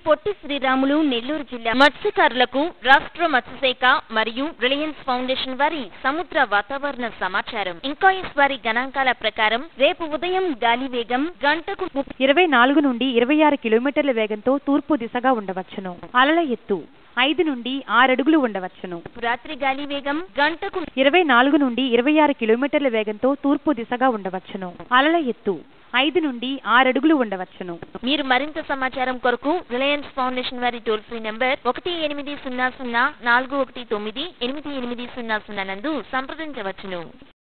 పొట్టి శ్రీరాములు నెల్లూరు జిల్లా మత్స్యకారులకు రాష్ట్ర మత్స్యశాఖ మరియు రిలయన్స్ ఫౌండేషన్ వారి సముద్ర వాతావరణ సమాచారం ఇంకాయిస్ వారి గణాంకాల ప్రకారం రేపు ఉదయం గాలి వేగం గంటకు ముప్పై ఇరవై నాలుగు నుండి ఇరవై ఆరు కిలోమీటర్ల వేగంతో తూర్పు దిశగా ఉండవచ్చును అలల ఎత్తు ఐదు నుండి ఆరడుగులు ఉండవచ్చును రాత్రి గాలి వేగం గంటకు ఇరవై నాలుగు నుండి ఇరవై ఆరు కిలోమీటర్ల వేగంతో తూర్పు దిశగా ఉండవచ్చును అలల ఎత్తు ఐదు నుండి ఆరడుగులు ఉండవచ్చును మీరు మరింత సమాచారం కొరకు రిలయన్స్ ఫౌండేషన్ వారి టోల్ ఫ్రీ నెంబర్ ఒకటి ఎనిమిది సున్నా సున్నా నాలుగు ఒకటి తొమ్మిది ఎనిమిది ఎనిమిది సున్నా సున్నా నందు సంప్రదించవచ్చును